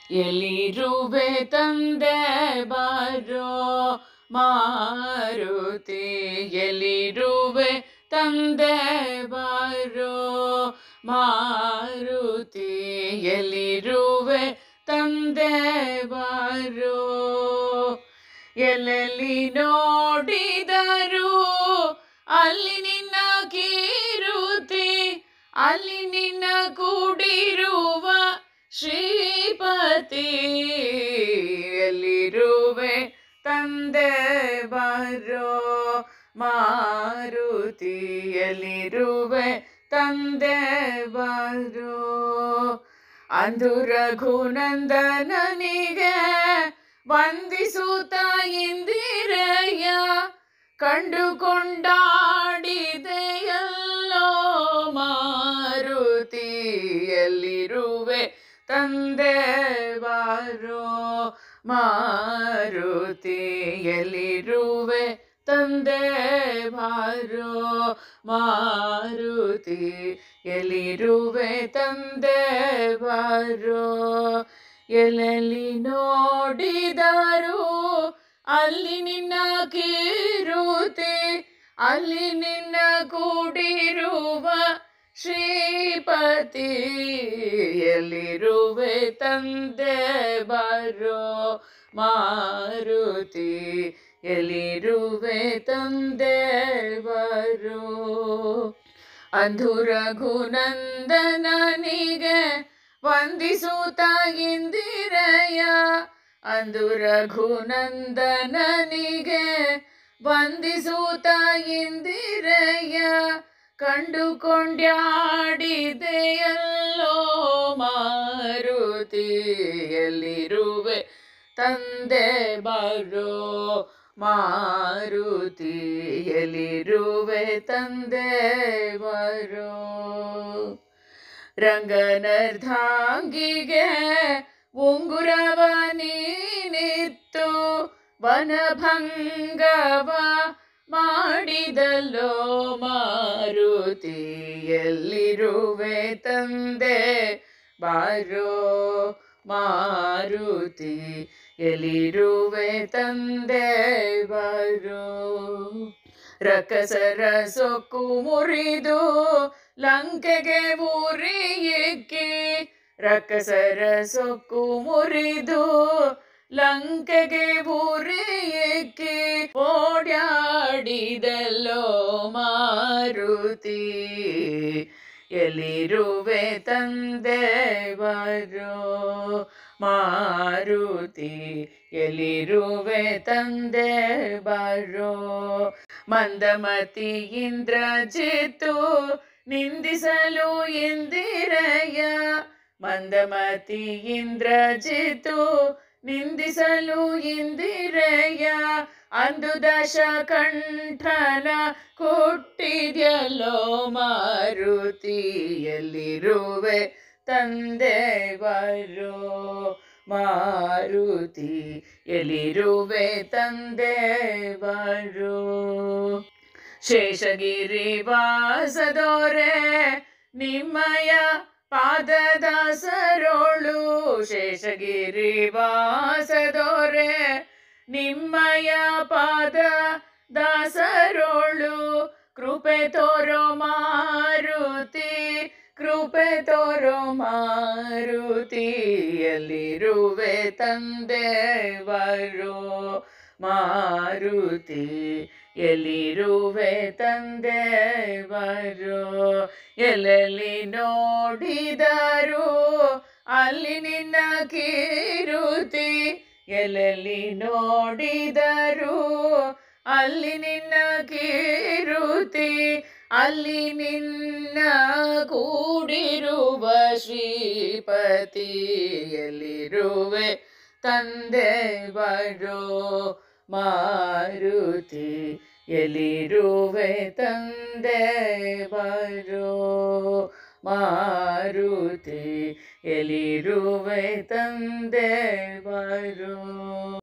ಎಲ್ಲಿರುವೆ ತಂದೆ ಬಾರೋ ಮಾರುತಿ ಎಲ್ಲಿರುವೆ ತಂದೆ ಬಾರೋ ಮಾರುತಿ ಎಲ್ಲಿರುವೆ ತಂದೆ ಬಾರೋ ಎಲ್ಲೆಲ್ಲಿ ನೋಡಿದರು ಅಲ್ಲಿ ನಿನ್ನ ಕೀರುತಿ ಅಲ್ಲಿ ನಿನ್ನ ಕೂಡಿರುವ ಶ್ರೀಪತಿ ಎಲ್ಲಿರುವೆ ತಂದೆ ಬಾರೋ ಮಾರುತಿ ಎಲ್ಲಿರುವೆ ತಂದೆ ಬಾರೋ ಅಂದು ರಘುನಂದನನಿಗೆ ವಂದಿಸುತ್ತ ಇಂದಿರೆಯ ಕಂಡುಕೊಂಡಾಡಿದೆಯಲ್ಲೋ ಮಾರುತಿ ಎಲ್ಲಿರುವೆ ತಂದೆ ಬಾರೋ ಮಾರುತಿ ಎಲ್ಲಿರುವೆ ತಂದೆ ಬಾರೋ ಮಾರುತಿ ಎಲ್ಲಿರುವೆ ತಂದೆ ಬಾರೋ ಎಲ್ಲೆಲ್ಲಿ ನೋಡಿದರು ಅಲ್ಲಿ ನಿನ್ನ ಕೀರುತಿ ಅಲ್ಲಿ ನಿನ್ನ ಕೂಡಿರುವ ಶ್ರೀಪತಿ ಎಲ್ಲಿರುವೆ ತಂದೆ ಬರೋ ಮಾರುತಿ ಎಲ್ಲಿರುವೆ ತಂದೆ ಬರೋ ಅಂಧು ರಘುನಂದನನಿಗೆ ವಂದಿಸುತ್ತ ಇಂದಿರೆಯ ಅಂದು ರಘುನಂದನನಿಗೆ ವಂದಿಸುತ್ತ ಇಂದಿರೆಯ ಕಂಡುಕೊಂಡ್ಯಾಡಿದೆಯಲ್ಲೋ ಮಾರುತಿ ಎಲ್ಲಿರುವೆ ತಂದೆ ಬರೋ ಮಾರುತಿ ಎಲ್ಲಿರುವೆ ತಂದೆ ಬರೋ ರಂಗನರ್ಧಾಂಗಿಗೆ ಉಂಗುರವ ನೀನಿತ್ತು ವನಭಂಗವ ಮಾಡಿದಲ್ಲೋ ಮಾರುತಿ ಎಲ್ಲಿರುವೆ ತಂದೆ ಬಾರೋ ಮಾರುತಿ ಎಲ್ಲಿರುವೆ ತಂದೆ ಬಾರೋ ರಕಸರ ಸೊಕ್ಕು ಮುರಿದು ಲಂಕೆಗೆ ಊರಿಯಿಕ್ಕಿ ರಕಸರ ಸೊಕ್ಕು ಮುರಿದು ಲಂಕೆಗೆ ಊರಿಯಿಕ್ಕಿ ಓಡ್ಯಾಡಿದಲ್ಲೋ ಮಾರುತಿ ಎಲ್ಲಿರುವೆ ತಂದೆ ಬರೋ ಮಾರುತಿ ಎಲ್ಲಿರುವೆ ತಂದೆ ಬರೋ ಮಂದಮತಿ ಇಂದ್ರಜಿತ್ತು ನಿಂದಿಸಲು ಇಂದಿರಯ್ಯ ಮಂದಮತಿ ಇಂದ್ರಜಿತ್ತು ನಿಂದಿಸಲು ಇಂದಿರಯ್ಯ ಅಂದು ದಶ ಕಂಠನ ಕೊಟ್ಟಿದ್ಯಲ್ಲೋ ಮಾರುತಿ ಎಲ್ಲಿರುವೆ ತಂದೆ ಬರೋ ಮಾರುತಿ ಎಲ್ಲಿರುವೆ ತಂದೆ ಬರೋ ಶೇಷಗಿರಿ ವಾಸದೋರೆ ನಿಮ್ಮಯ ಪಾದದ ಸರೋಳು ಶೇಷಗಿರಿ ವಾಸದೋರೆ ನಿಮ್ಮಯ ಪಾದ ದಾಸರೋಳು ಕೃಪೆ ತೋರೋ ಮಾರುತಿ ಕೃಪೆ ತೋರೋ ಮಾರುತಿ ಎಲ್ಲಿರುವೆ ತಂದೆ ಬರೋ ಮಾರುತಿ ಎಲ್ಲಿರುವೆ ತಂದೆ ಬರೋ ಎಲ್ಲೆಲ್ಲಿ ನೋಡಿದರು ಅಲ್ಲಿ ನಿನ್ನ ಕೀರುತಿ ಎಲ್ಲೆಲ್ಲಿ ನೋಡಿದರು ಅಲ್ಲಿ ನಿನ್ನ ಕೀರುತಿ ಅಲ್ಲಿ ನಿನ್ನ ಕೂಡಿರುವ ಶ್ರೀಪತಿ ಎಲ್ಲಿರುವೆ ತಂದೆ ಬರೋ ಮಾರುತಿ ಎಲ್ಲಿರುವೆ ತಂದೆ ಬರೋ ಮಾರುತಿ ಎಲ್ಲಿರುವೆ ತಂದೆ ಬರೋ